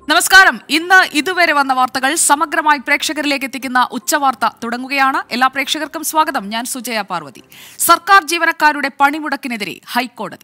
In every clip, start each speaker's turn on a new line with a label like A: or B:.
A: നമസ്കാരം ഇന്ന് ഇതുവരെ വന്ന വാർത്തകൾ സമഗ്രമായി പ്രേക്ഷകരിലേക്ക് എത്തിക്കുന്ന ഉച്ചവാർത്ത തുടങ്ങുകയാണ് എല്ലാ പ്രേക്ഷകർക്കും സ്വാഗതം ഞാൻ സുജയ പാർവതി സർക്കാർ ജീവനക്കാരുടെ പണിമുടക്കിനെതിരെ ഹൈക്കോടതി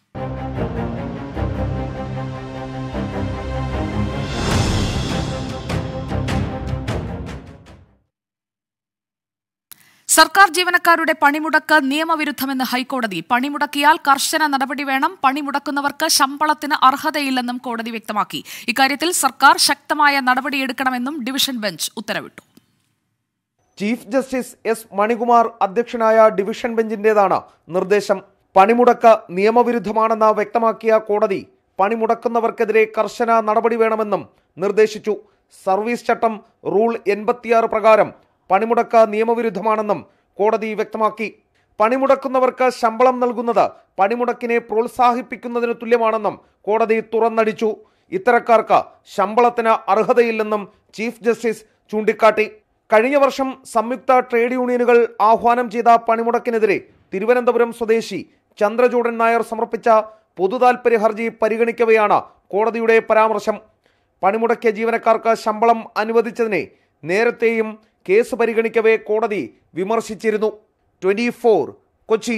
A: സർക്കാർ ജീവനക്കാരുടെ പണിമുടക്ക് നിയമവിരുദ്ധമെന്ന് ഹൈക്കോടതി പണിമുടക്കിയാൽ കർശന നടപടി വേണം പണിമുടക്കുന്നവർക്ക് ശമ്പളത്തിന് അർഹതയില്ലെന്നും കോടതി വ്യക്തമാക്കി ഇക്കാര്യത്തിൽ സർക്കാർ ശക്തമായ നടപടിയെടുക്കണമെന്നും ഡിവിഷൻ ബെഞ്ച് ഉത്തരവിട്ടു
B: ചീഫ് ജസ്റ്റിസ് എസ് മണികുമാർ അധ്യക്ഷനായ ഡിവിഷൻ ബെഞ്ചിന്റേതാണ് നിർദ്ദേശം പണിമുടക്ക് നിയമവിരുദ്ധമാണെന്ന് വ്യക്തമാക്കിയ കോടതി പണിമുടക്കുന്നവർക്കെതിരെ കർശന നടപടി വേണമെന്നും നിർദ്ദേശിച്ചു സർവീസ് ചട്ടം റൂൾ എൺപത്തിയാറ് പ്രകാരം പണിമുടക്ക് നിയമവിരുദ്ധമാണെന്നും കോടതി വ്യക്തമാക്കി പണിമുടക്കുന്നവർക്ക് ശമ്പളം നൽകുന്നത് പണിമുടക്കിനെ പ്രോത്സാഹിപ്പിക്കുന്നതിന് തുല്യമാണെന്നും കോടതി തുറന്നടിച്ചു ഇത്തരക്കാർക്ക് ശമ്പളത്തിന് അർഹതയില്ലെന്നും ചീഫ് ജസ്റ്റിസ് ചൂണ്ടിക്കാട്ടി കഴിഞ്ഞ വർഷം സംയുക്ത ട്രേഡ് യൂണിയനുകൾ ആഹ്വാനം ചെയ്ത പണിമുടക്കിനെതിരെ തിരുവനന്തപുരം സ്വദേശി ചന്ദ്രചൂഡൻ നായർ സമർപ്പിച്ച പൊതുതാൽപര്യ ഹർജി പരിഗണിക്കവെയാണ് കോടതിയുടെ പരാമർശം പണിമുടക്കിയ ജീവനക്കാർക്ക് ശമ്പളം അനുവദിച്ചതിനെ നേരത്തെയും കേസ് പരിഗണിക്കവേ കോടതി വിമർശിച്ചിരുന്നു ട്വന്റി കൊച്ചി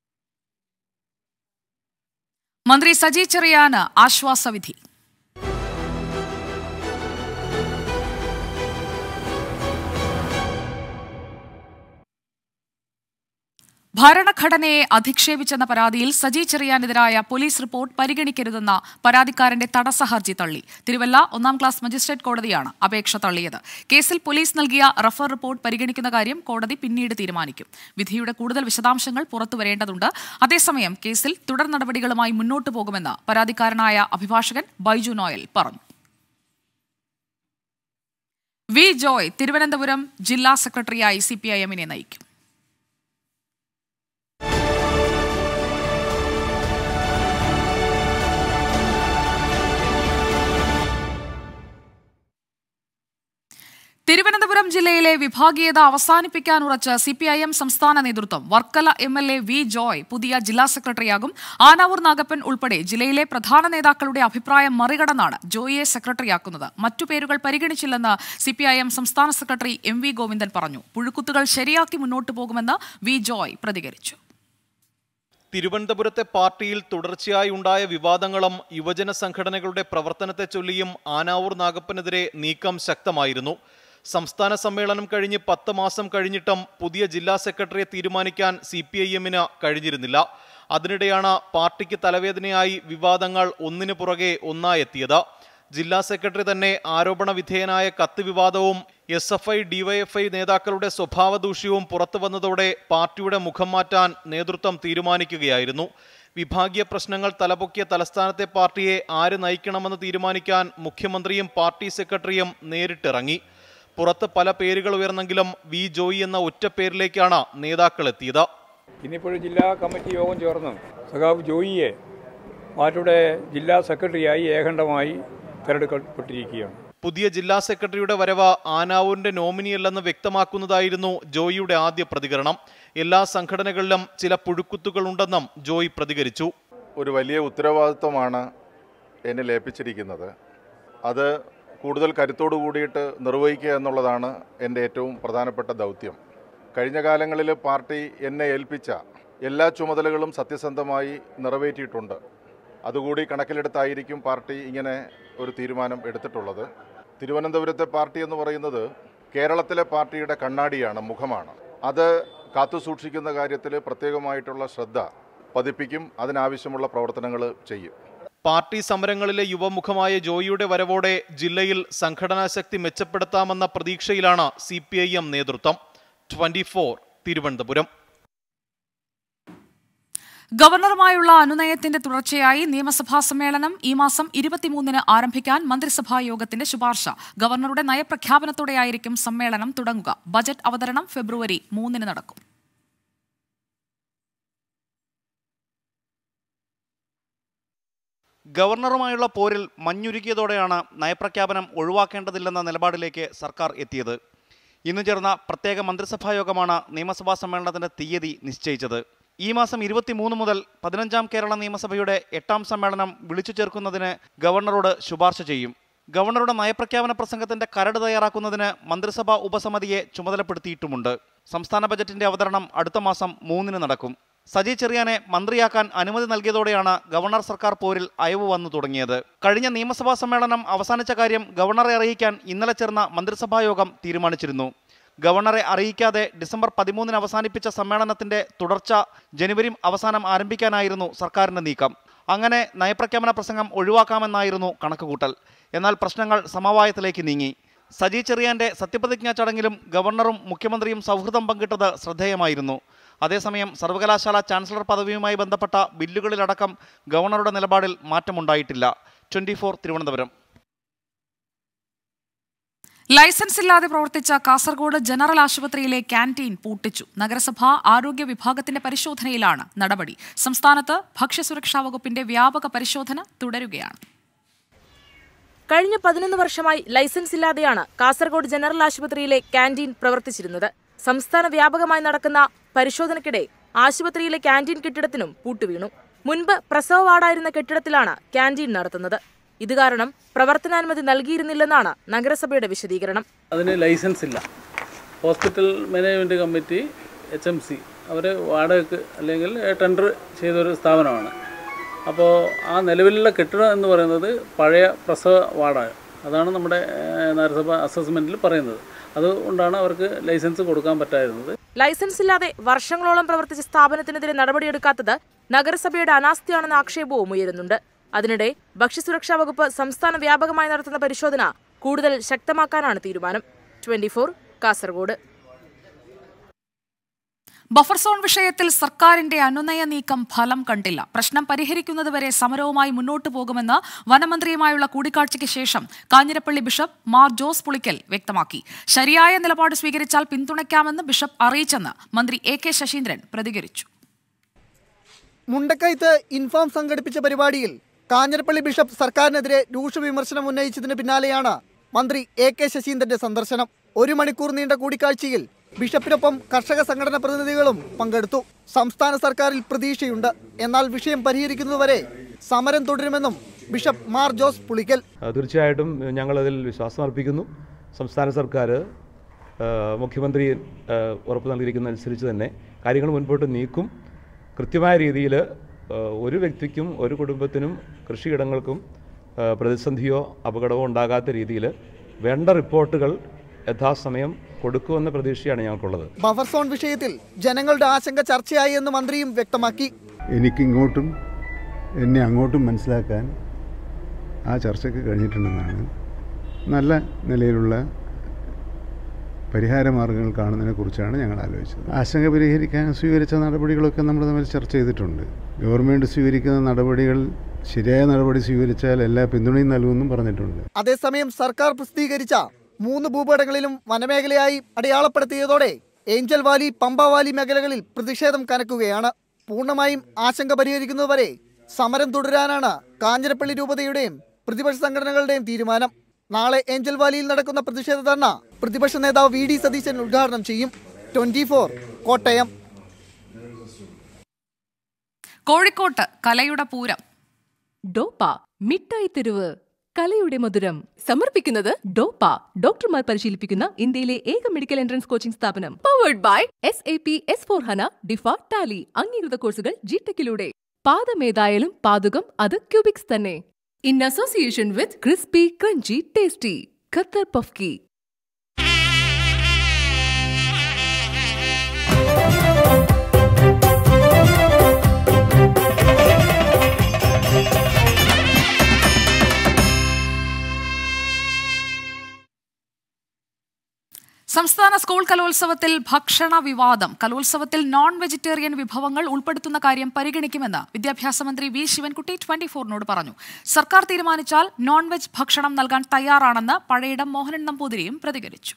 A: മന്ത്രി സജി ചെറിയാന് ആശ്വാസവിധി ഭരണഘടനയെ അധിക്ഷേപിച്ചെന്ന പരാതിയിൽ സജി ചെറിയാനെതിരായ പോലീസ് റിപ്പോർട്ട് പരിഗണിക്കരുതെന്ന പരാതിക്കാരന്റെ തടസ്സ ഹർജി തള്ളി തിരുവല്ല ഒന്നാം ക്ലാസ് മജിസ്ട്രേറ്റ് കോടതിയാണ് അപേക്ഷ തള്ളിയത് കേസിൽ പോലീസ് നൽകിയ റഫർ റിപ്പോർട്ട് പരിഗണിക്കുന്ന കാര്യം കോടതി പിന്നീട് തീരുമാനിക്കും വിധിയുടെ കൂടുതൽ വിശദാംശങ്ങൾ പുറത്തുവരേണ്ടതുണ്ട് അതേസമയം കേസിൽ തുടർ നടപടികളുമായി മുന്നോട്ടു പോകുമെന്ന് പരാതിക്കാരനായ അഭിഭാഷകൻ ബൈജു നോയൽ പറഞ്ഞു വി ജോയ് തിരുവനന്തപുരം ജില്ലാ സെക്രട്ടറിയായി സിപിഐഎമ്മിനെ നയിക്കും തിരുവനന്തപുരം ജില്ലയിലെ വിഭാഗീയത അവസാനിപ്പിക്കാൻ ഉറച്ച് സിപിഐഎം സംസ്ഥാന നേതൃത്വം Varkala M L A V Joy പുതിയ ജില്ലാ സെക്രട്ടറിയാകും ആനാവൂർ നാഗപ്പൻ ഉൾപ്പെടെ ജില്ലയിലെ പ്രധാന നേതാക്കളുടെ അഭിപ്രായം മറികടന്നാണ് ജോയിയെ സെക്രട്ടറിയാക്കുന്നത് മറ്റു പേരുകൾ പരിഗണിച്ചില്ലെന്ന് സിപിഐഎം സംസ്ഥാന സെക്രട്ടറി എം വി ഗോവിന്ദൻ പറഞ്ഞു പുഴുക്കുത്തുകൾ ശരിയാക്കി മുന്നോട്ടു പോകുമെന്ന് വി ജോയ് പ്രതികരിച്ചു
C: തിരുവനന്തപുരത്തെ പാർട്ടിയിൽ തുടർച്ചയായി ഉണ്ടായ വിവാദങ്ങളും യുവജന സംഘടനകളുടെ പ്രവർത്തനത്തെ ചൊല്ലിയും ആനാവൂർ നാഗപ്പനെതിരെ നീക്കം ശക്തമായിരുന്നു സംസ്ഥാന സമ്മേളനം കഴിഞ്ഞ് പത്ത് മാസം കഴിഞ്ഞിട്ടും പുതിയ ജില്ലാ സെക്രട്ടറിയെ തീരുമാനിക്കാൻ സി പി ഐ എമ്മിന് കഴിഞ്ഞിരുന്നില്ല അതിനിടെയാണ് പാർട്ടിക്ക് തലവേദനയായി വിവാദങ്ങൾ ഒന്നിനു പുറകെ ഒന്നായെത്തിയത് ജില്ലാ സെക്രട്ടറി തന്നെ ആരോപണ വിധേയനായ കത്ത് വിവാദവും എസ് എഫ് ഐ ഡിവൈഎഫ്ഐ നേതാക്കളുടെ സ്വഭാവ ദൂഷ്യവും പുറത്തു വന്നതോടെ പാർട്ടിയുടെ മുഖം മാറ്റാൻ നേതൃത്വം തീരുമാനിക്കുകയായിരുന്നു വിഭാഗീയ പ്രശ്നങ്ങൾ തലപൊക്കിയ തലസ്ഥാനത്തെ പാർട്ടിയെ ആര് നയിക്കണമെന്ന് തീരുമാനിക്കാൻ മുഖ്യമന്ത്രിയും പാർട്ടി സെക്രട്ടറിയും നേരിട്ടിറങ്ങി പുറത്ത് പല പേരുകൾ ഉയർന്നെങ്കിലും വി ജോയി എന്ന ഒറ്റ പേരിലേക്കാണ് നേതാക്കൾ എത്തിയത്
D: ഇന്നിപ്പോൾ ജില്ലാ കമ്മിറ്റി യോഗം ചേർന്ന് സഖാവ് ജോയിയെ പാർട്ടിയുടെ ജില്ലാ സെക്രട്ടറിയായി ഏകണ്ഠമായി തിരഞ്ഞെടുക്കപ്പെട്ടിരിക്കുകയാണ്
C: പുതിയ ജില്ലാ സെക്രട്ടറിയുടെ വരവ് ആനാവൂരിന്റെ നോമിനിയല്ലെന്ന് വ്യക്തമാക്കുന്നതായിരുന്നു ജോയിയുടെ ആദ്യ പ്രതികരണം എല്ലാ സംഘടനകളിലും ചില പുഴുക്കുത്തുകളുണ്ടെന്നും ജോയി പ്രതികരിച്ചു
E: ഒരു വലിയ ഉത്തരവാദിത്വമാണ് എന്നിൽ ഏൽപ്പിച്ചിരിക്കുന്നത് അത് കൂടുതൽ കരുത്തോടു കൂടിയിട്ട് നിർവഹിക്കുക എന്നുള്ളതാണ് എൻ്റെ ഏറ്റവും പ്രധാനപ്പെട്ട ദൗത്യം കഴിഞ്ഞ കാലങ്ങളിൽ പാർട്ടി എന്നെ ഏൽപ്പിച്ച എല്ലാ ചുമതലകളും സത്യസന്ധമായി നിറവേറ്റിയിട്ടുണ്ട് അതുകൂടി കണക്കിലെടുത്തായിരിക്കും പാർട്ടി ഇങ്ങനെ ഒരു തീരുമാനം എടുത്തിട്ടുള്ളത് തിരുവനന്തപുരത്തെ പാർട്ടി എന്ന് പറയുന്നത് കേരളത്തിലെ പാർട്ടിയുടെ കണ്ണാടിയാണ് മുഖമാണ് അത് കാത്തു സൂക്ഷിക്കുന്ന കാര്യത്തിൽ പ്രത്യേകമായിട്ടുള്ള ശ്രദ്ധ പതിപ്പിക്കും അതിനാവശ്യമുള്ള പ്രവർത്തനങ്ങൾ ചെയ്യും
C: പാർട്ടി സമരങ്ങളിലെ യുവമുഖമായ ജോയിയുടെ വരവോടെ ജില്ലയിൽ സംഘടനാ ശക്തി മെച്ചപ്പെടുത്താമെന്ന പ്രതീക്ഷയിലാണ് സി പി ഐ എം നേതൃത്വം ട്വന്റി ഫോർ തിരുവനന്തപുരം
A: ഗവർണറുമായുള്ള അനുനയത്തിന്റെ തുടർച്ചയായി നിയമസഭാ സമ്മേളനം ഈ മാസം ഇരുപത്തിമൂന്നിന് ആരംഭിക്കാൻ മന്ത്രിസഭാ യോഗത്തിന്റെ ശുപാർശ ഗവർണറുടെ നയപ്രഖ്യാപനത്തോടെയായിരിക്കും സമ്മേളനം തുടങ്ങുക ബജറ്റ് അവതരണം ഫെബ്രുവരി മൂന്നിന് നടക്കും
F: ഗവർണറുമായുള്ള പോരിൽ മഞ്ഞുരുക്കിയതോടെയാണ് നയപ്രഖ്യാപനം ഒഴിവാക്കേണ്ടതില്ലെന്ന നിലപാടിലേക്ക് സർക്കാർ എത്തിയത് ഇന്ന് ചേർന്ന പ്രത്യേക മന്ത്രിസഭാ യോഗമാണ് നിയമസഭാ സമ്മേളനത്തിന്റെ തീയതി നിശ്ചയിച്ചത് ഈ മാസം ഇരുപത്തിമൂന്ന് മുതൽ പതിനഞ്ചാം കേരള നിയമസഭയുടെ എട്ടാം സമ്മേളനം വിളിച്ചു ചേർക്കുന്നതിന് ഗവർണറോട് ശുപാർശ ചെയ്യും ഗവർണറുടെ നയപ്രഖ്യാപന പ്രസംഗത്തിന്റെ കരട് തയ്യാറാക്കുന്നതിന് മന്ത്രിസഭാ ഉപസമിതിയെ ചുമതലപ്പെടുത്തിയിട്ടുമുണ്ട് സംസ്ഥാന ബജറ്റിന്റെ അവതരണം അടുത്ത മാസം മൂന്നിന് നടക്കും സജി ചെറിയാനെ മന്ത്രിയാക്കാൻ അനുമതി നൽകിയതോടെയാണ് ഗവർണർ സർക്കാർ പോരിൽ അയവ് വന്നു തുടങ്ങിയത് കഴിഞ്ഞ നിയമസഭാ സമ്മേളനം അവസാനിച്ച കാര്യം ഗവർണറെ അറിയിക്കാൻ ഇന്നലെ ചേർന്ന മന്ത്രിസഭാ യോഗം തീരുമാനിച്ചിരുന്നു ഗവർണറെ അറിയിക്കാതെ ഡിസംബർ പതിമൂന്നിന് അവസാനിപ്പിച്ച സമ്മേളനത്തിന്റെ തുടർച്ച ജനുവരി അവസാനം ആരംഭിക്കാനായിരുന്നു സർക്കാരിന്റെ നീക്കം അങ്ങനെ നയപ്രഖ്യാപന പ്രസംഗം ഒഴിവാക്കാമെന്നായിരുന്നു കണക്കുകൂട്ടൽ എന്നാൽ പ്രശ്നങ്ങൾ സമവായത്തിലേക്ക് നീങ്ങി സജി ചെറിയാന്റെ സത്യപ്രതിജ്ഞാ ചടങ്ങിലും ഗവർണറും മുഖ്യമന്ത്രിയും സൗഹൃദം പങ്കിട്ടത് ശ്രദ്ധേയമായിരുന്നു അതേസമയം സർവകലാശാല ചാൻസലർ പദവിയുമായി ബന്ധപ്പെട്ട ബില്ലുകളിലടക്കം ഗവർണറുടെ നിലപാടിൽ മാറ്റമുണ്ടായിട്ടില്ല ട്വന്റി തിരുവനന്തപുരം
A: ലൈസൻസ് ഇല്ലാതെ പ്രവർത്തിച്ച കാസർഗോഡ് ജനറൽ ആശുപത്രിയിലെ ക്യാന്റീൻ പൂട്ടിച്ചു നഗരസഭ ആരോഗ്യ വിഭാഗത്തിന്റെ പരിശോധനയിലാണ് നടപടി സംസ്ഥാനത്ത് ഭക്ഷ്യസുരക്ഷാ വകുപ്പിന്റെ വ്യാപക പരിശോധന തുടരുകയാണ്
G: കഴിഞ്ഞ പതിനൊന്ന് വർഷമായി ലൈസൻസ് ഇല്ലാതെയാണ് കാസർഗോഡ് ജനറൽ ആശുപത്രിയിലെ ക്യാന്റീൻ പ്രവർത്തിച്ചിരുന്നത് സംസ്ഥാന വ്യാപകമായി നടക്കുന്ന പരിശോധനയ്ക്കിടെ ആശുപത്രിയിലെ ക്യാന്റീൻ കെട്ടിടത്തിനും പൂട്ടുവീണു മുൻപ് പ്രസവ വാർഡായിരുന്ന കെട്ടിടത്തിലാണ് ക്യാന്റീൻ നടത്തുന്നത് ഇത് കാരണം പ്രവർത്തനാനുമതി നൽകിയിരുന്നില്ലെന്നാണ് നഗരസഭയുടെ വിശദീകരണം
H: അതിന് ലൈസൻസ് ഇല്ല hospital management committee H M C അവർ വാടകയ്ക്ക് അല്ലെങ്കിൽ ടെൻഡർ ചെയ്തൊരു സ്ഥാപനമാണ് അപ്പോൾ ആ നിലവിലുള്ള കെട്ടിടം എന്ന് പറയുന്നത് പഴയ പ്രസവ വാർഡാണ് അതാണ് നമ്മുടെ ഏഹ്, നഗരസഭ അസസ്മെൻറ്റിൽ പറയുന്നത് അതുകൊണ്ടാണ് അവർക്ക് ലൈസൻസ് കൊടുക്കാൻ പറ്റാതിരുന്നത്
G: ലൈസൻസ് ഇല്ലാതെ വർഷങ്ങളോളം പ്രവർത്തിച്ച സ്ഥാപനത്തിനെതിരെ നടപടിയെടുക്കാത്തത് നഗരസഭയുടെ അനാസ്ഥയാണെന്ന ആക്ഷേപവും ഉയരുന്നുണ്ട് അതിനിടെ ഭക്ഷ്യസുരക്ഷാ വകുപ്പ് സംസ്ഥാന വ്യാപകമായി നടത്തുന്ന പരിശോധന കൂടുതൽ ശക്തമാക്കാനാണ് തീരുമാനം ട്വന്റി കാസർഗോഡ്
A: ബഫർ സോൺ വിഷയത്തിൽ സർക്കാരിന്റെ അനുനയ നീക്കം ഫലം കണ്ടില്ല പ്രശ്നം പരിഹരിക്കുന്നതുവരെ സമരവുമായി മുന്നോട്ടു പോകുമെന്ന് വനമന്ത്രിയുമായുള്ള കൂടിക്കാഴ്ചയ്ക്ക് ശേഷം കാഞ്ഞിരപ്പള്ളി ബിഷപ്പ് മാർ ജോസ് പുളിക്കൽ വ്യക്തമാക്കി ശരിയായ നിലപാട് സ്വീകരിച്ചാൽ പിന്തുണയ്ക്കാമെന്ന് ബിഷപ്പ് അറിയിച്ചെന്ന് മന്ത്രി എ കെ ശശീന്ദ്രൻ പ്രതികരിച്ചു
I: മുണ്ടക്കയത്ത് ഇൻഫോം സംഘടിപ്പിച്ച പരിപാടിയിൽ കാഞ്ഞിരപ്പള്ളി ബിഷപ്പ് സർക്കാരിനെതിരെ രൂക്ഷ വിമർശനം ഉന്നയിച്ചതിന് പിന്നാലെയാണ് മന്ത്രി എ കെ ശശീന്ദ്രന്റെ സന്ദർശനം ഒരു മണിക്കൂർ നീണ്ട കൂടിക്കാഴ്ചയിൽ ബിഷപ്പിനൊപ്പം കർഷക സംഘടന പ്രതിനിധികളും പങ്കെടുത്തു സംസ്ഥാന സർക്കാരിൽ പ്രതീക്ഷയുണ്ട് എന്നാൽ വിഷയം പരിഹരിക്കുന്നതുവരെ സമരം തുടരുമെന്നും ബിഷപ്പ് മാർ ജോസ് പുളിക്കൽ
J: ആ, തീർച്ചയായിട്ടും ഞങ്ങളതിൽ വിശ്വാസം അർപ്പിക്കുന്നു സംസ്ഥാന സർക്കാർ ആ, മുഖ്യമന്ത്രി ആ, ഉറപ്പ് നൽകിയിരിക്കുന്നതനുസരിച്ച് തന്നെ കാര്യങ്ങൾ മുൻപോട്ട് നീക്കും കൃത്യമായ രീതിയിൽ ഒരു വ്യക്തിക്കും ഒരു കുടുംബത്തിനും കൃഷിയിടങ്ങൾക്കും ആ, പ്രതിസന്ധിയോ അപകടമോ ഉണ്ടാകാത്ത രീതിയിൽ വേണ്ട റിപ്പോർട്ടുകൾ യഥാസമയം കൊടുക്കുമെന്ന പ്രതീക്ഷയാണ് ഞങ്ങൾക്കുള്ളത്
I: ബഫർ സോൺ വിഷയത്തിൽ ജനങ്ങളുടെ ആശങ്ക ചർച്ചയായി എന്ന് മന്ത്രിയും വ്യക്തമാക്കി
K: എനിക്കിങ്ങോട്ടും എന്നെ അങ്ങോട്ടും മനസ്സിലാക്കാൻ ആ ചർച്ചയ്ക്ക് കഴിഞ്ഞിട്ടുണ്ടെന്നാണ് നല്ല നിലയിലുള്ള പരിഹാര മാർഗങ്ങൾ കാണുന്നതിനെക്കുറിച്ചാണ് ഞങ്ങൾ ആലോചിച്ചത് ആശങ്ക പരിഹരിക്കാൻ സ്വീകരിച്ച നടപടികളൊക്കെ നമ്മൾ തമ്മിൽ ചർച്ച ചെയ്തിട്ടുണ്ട് ഗവൺമെൻറ് സ്വീകരിക്കുന്ന നടപടികൾ ശരിയായ നടപടി സ്വീകരിച്ചാൽ എല്ലാ പിന്തുണയും നൽകുമെന്നും പറഞ്ഞിട്ടുണ്ട്
I: അതേസമയം സർക്കാർ പ്രസിദ്ധീകരിച്ച മൂന്ന് ഭൂപടങ്ങളിലും വനമേഖലയായി അടയാളപ്പെടുത്തിയതോടെ ഏഞ്ചൽ വാലി പമ്പ വാലി മേഖലകളിൽ പ്രതിഷേധം കനക്കുകയാണ് പൂർണ്ണമായും ആശങ്ക പരിഹരിക്കുന്നതുവരെ സമരം തുടരാനാണ് കാഞ്ഞിരപ്പള്ളി രൂപതയുടെയും പ്രതിപക്ഷ സംഘടനകളുടെയും തീരുമാനം നാളെ ഏഞ്ചൽ വാലിയിൽ നടക്കുന്ന പ്രതിഷേധ ധർണ പ്രതിപക്ഷ നേതാവ് വി ഡി സതീശൻ ഉദ്ഘാടനം ചെയ്യും ട്വന്റി കോട്ടയം
A: കോഴിക്കോട്ട് കലയുടെ പൂരം
L: ഡോപ്പ മിഠായി തെരുവ് കലയുടെ മധുരം സമർപ്പിക്കുന്നത് ഡോപ്പ ഡോക്ടർമാർ പരിശീലിപ്പിക്കുന്ന ഇന്ത്യയിലെ ഏക മെഡിക്കൽ എൻട്രൻസ് കോച്ചിംഗ് സ്ഥാപനം powered by S A P S four ഹന ഡിഫ ടാലി അംഗീകൃത കോഴ്സുകൾ ജിടെക്കിലൂടെ പാദമേതായാലും പാതുകം അത് ക്യൂബിക്സ് തന്നെ in association with crispy crunchy tasty Qatar പഫ്കി
A: സംസ്ഥാന സ്കൂൾ കലോത്സവത്തിൽ ഭക്ഷണ വിവാദം കലോത്സവത്തിൽ നോൺ വെജിറ്റേറിയൻ വിഭവങ്ങൾ ഉൾപ്പെടുത്തുന്ന കാര്യം പരിഗണിക്കുമെന്ന് വിദ്യാഭ്യാസ മന്ത്രി വി ശിവൻകുട്ടി ട്വന്റി ഫോറിനോട് പറഞ്ഞു സർക്കാർ തീരുമാനിച്ചാൽ നോൺ വെജ് ഭക്ഷണം നൽകാൻ തയ്യാറാണെന്ന് പഴയിടം മോഹനൻ നമ്പൂതിരിയും പ്രതികരിച്ചു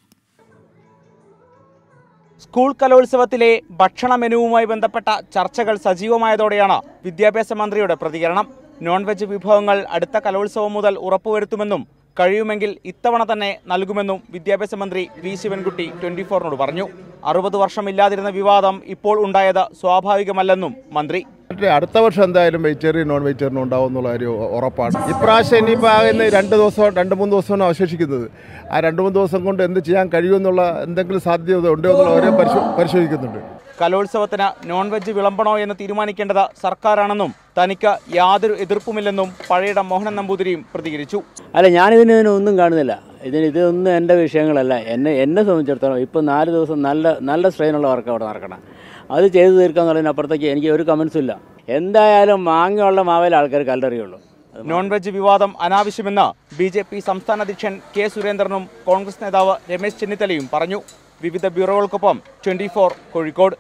M: സ്കൂൾ കലോത്സവത്തിലെ ഭക്ഷണ മെനുവുമായി ബന്ധപ്പെട്ട ചർച്ചകൾ സജീവമായതോടെയാണ് വിദ്യാഭ്യാസ മന്ത്രിയുടെ പ്രതികരണം നോൺ വെജ് വിഭവങ്ങൾ അടുത്ത കലോത്സവം മുതൽ ഉറപ്പുവരുത്തുമെന്നും കഴിയുമെങ്കിൽ ഇത്തവണ തന്നെ നൽകുമെന്നും വിദ്യാഭ്യാസ മന്ത്രി വി ശിവൻകുട്ടി ട്വന്റി ഫോറിനോട് പറഞ്ഞു അറുപത് വർഷമില്ലാതിരുന്ന വിവാദം ഇപ്പോൾ ഉണ്ടായത് സ്വാഭാവികമല്ലെന്നും മന്ത്രി
N: അടുത്ത വർഷം എന്തായാലും വെജിറ്റേറിയൻ നോൺ വെജിറ്റേറിയൻ ഉണ്ടാവും എന്നുള്ള കാര്യം ഉറപ്പാണ് ഇപ്രാവശ്യം ഇനിയിപ്പോൾ ആകുന്ന രണ്ട് ദിവസം രണ്ട് മൂന്ന് ദിവസമാണ് അവശേഷിക്കുന്നത് ആ രണ്ട് മൂന്ന് ദിവസം കൊണ്ട് എന്ത് ചെയ്യാൻ കഴിയുമെന്നുള്ള എന്തെങ്കിലും സാധ്യത ഉണ്ടോ എന്നുള്ള ഓരോ പരിശോ പരിശോധിക്കുന്നുണ്ട്
M: കലോത്സവത്തിന് നോൺ വെജ് വിളമ്പണോ എന്ന് തീരുമാനിക്കേണ്ടത് സർക്കാരാണെന്നും തനിക്ക് യാതൊരു എതിർപ്പുമില്ലെന്നും പഴയിടം മോഹനൻ നമ്പൂതിരിയും പ്രതികരിച്ചു
O: അല്ല ഞാനിതിന് ഒന്നും കാണുന്നില്ല ഇതിന് ഇതൊന്നും എൻ്റെ വിഷയങ്ങളല്ല എന്നെ എന്നെ സംബന്ധിച്ചിടത്തോളം ഇപ്പോൾ നാല് ദിവസം നല്ല നല്ല സ്ട്രെയിനുള്ള വർക്ക് അവിടെ നടക്കണം അത് ചെയ്തു തീർക്കാന്നുള്ളതിനപ്പുറത്തേക്ക് എനിക്ക് ഒരു കമൻസും ഇല്ല എന്തായാലും മാങ്ങയുള്ള മാവേലെ ആൾക്കാർ കല്ലെറിയുള്ളൂ
M: നോൺ വെജ് വിവാദം അനാവശ്യമെന്ന് ബി ജെ പി സംസ്ഥാന അധ്യക്ഷൻ കെ സുരേന്ദ്രനും കോൺഗ്രസ് നേതാവ് രമേശ് ചെന്നിത്തലയും പറഞ്ഞു വിവിധ ബ്യൂറോകൾക്കൊപ്പം ട്വന്റി കോഴിക്കോട്